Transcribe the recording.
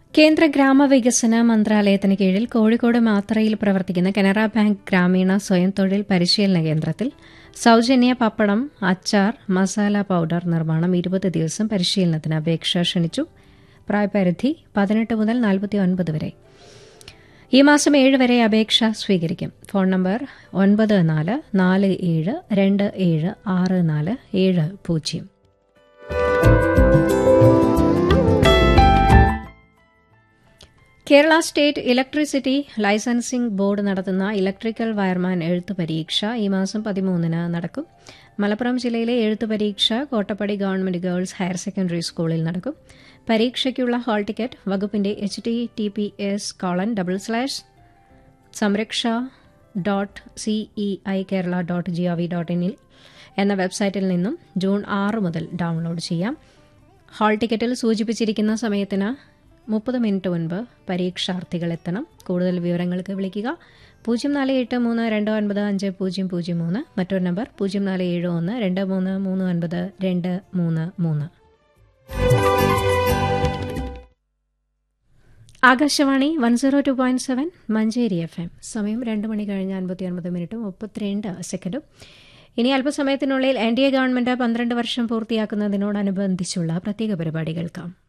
കേന്ദ്ര ഗ്രാമവികസന മന്ത്രാലയത്തിന് കീഴിൽ കോഴിക്കോട് മാത്രയിൽ പ്രവർത്തിക്കുന്ന കനറ ബാങ്ക് ഗ്രാമീണ സ്വയം തൊഴിൽ പരിശീലന കേന്ദ്രത്തിൽ സൌജന്യ പപ്പടം അച്ചാർ മസാല പൌഡർ നിർമ്മാണം ഇരുപത് ദിവസം പരിശീലനത്തിന് അപേക്ഷ ക്ഷണിച്ചു പ്രായപരിധി പതിനെട്ട് മുതൽ നാൽപ്പത്തി ഒൻപത് വരെ ഈ മാസം ഏഴ് വരെ അപേക്ഷ സ്വീകരിക്കും ഫോൺ നമ്പർ ഒൻപത് നാല് നാല് ഏഴ് രണ്ട് ഏഴ് ആറ് നാല് ഏഴ് പൂജ്യം Kerala state electricity licensing board നടത്തുന്ന ഇലക്ട്രിക്കൽ വയർമാൻ എഴുത്തു പരീക്ഷ ഈ മാസം പതിമൂന്നിന് നടക്കും മലപ്പുറം ജില്ലയിലെ എഴുത്തു പരീക്ഷ Kottappadi government girls higher secondary സ്കൂളിൽ നടക്കും പരീക്ഷയ്ക്കുള്ള ഹാൾ ടിക്കറ്റ് വകുപ്പിന്റെ H T T P S colon double slash Samraksha dot CE I Kerala dot G O V dot ഇനിൽ എന്ന വെബ്സൈറ്റിൽ നിന്നും ജൂൺ ആറ് മുതൽ ഡൗൺലോഡ് ചെയ്യാം ഹാൾ ടിക്കറ്റിൽ സൂചിപ്പിച്ചിരിക്കുന്ന സമയത്തിന് മുപ്പത് മിനിറ്റ് മുൻപ് പരീക്ഷാർത്ഥികൾ എത്തണം കൂടുതൽ വിവരങ്ങൾക്ക് വിളിക്കുക പൂജ്യം നാല് എട്ട് മൂന്ന് രണ്ട് ഒൻപത് അഞ്ച് പൂജ്യം പൂജ്യം മൂന്ന് മറ്റൊരു നമ്പർ പൂജ്യം നാല് ഏഴ് ഒന്ന് രണ്ട് മൂന്ന് മൂന്ന് ഒൻപത് രണ്ട് മൂന്ന് മൂന്ന് Akashvani one zero two point seven Manjeri F M സമയം രണ്ട് മണി കഴിഞ്ഞ് അൻപത്തി ഒൻപത് മിനിറ്റും മുപ്പത്തിരണ്ട് സെക്കൻഡും ഇനി അല്പസമയത്തിനുള്ളിൽ എൻ ഡി എ ഗവൺമെന്റ് പന്ത്രണ്ട് വർഷം പൂർത്തിയാക്കുന്നതിനോടനുബന്ധിച്ചുള്ള പ്രത്യേക പരിപാടി കേൾക്കാം